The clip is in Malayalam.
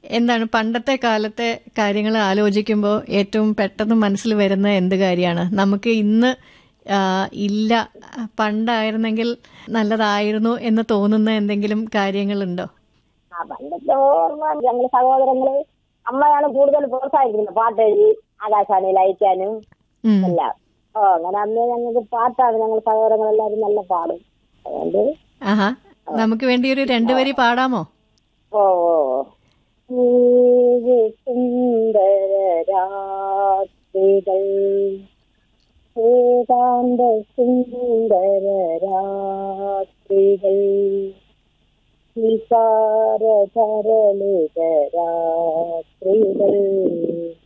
എന്താണ് പണ്ടത്തെ കാലത്തെ കാര്യങ്ങൾ ആലോചിക്കുമ്പോൾ ഏറ്റവും പെട്ടെന്ന് മനസ്സിൽ വരുന്ന എന്ത് കാര്യമാണ് നമുക്ക് ഇന്ന് ആ, ഇല്ല പണ്ടായിരുന്നെങ്കിൽ നല്ലതായിരുന്നു എന്ന് തോന്നുന്ന എന്തെങ്കിലും കാര്യങ്ങളുണ്ടോ ആ പണ്ടത്തെ ഓർമ്മ ഞങ്ങൾ സഹോദരങ്ങള് അമ്മയാണ് കൂടുതൽ പ്രോത്സാഹിക്കുന്നത് പാട്ട് എഴുതി ആകാശവാണിയിൽ അയക്കാനും ഉം. എല്ലാം ഓ അങ്ങനെ അന്ന് ഞങ്ങൾക്ക് പാട്ടാണ് ഞങ്ങൾ സഹോദരങ്ങളെല്ലാവരും നല്ല പാടും അതുകൊണ്ട് ആഹാ നമുക്ക് വേണ്ടി ഒരു രണ്ടുവരി പാടാമോ ഓ ഓ ഏഴ് സുന്ദര രാത്രികൾ ഏകാന്ത സുന്ദര രാത്രികൾ വികാര തരളിത രാത്രികൾ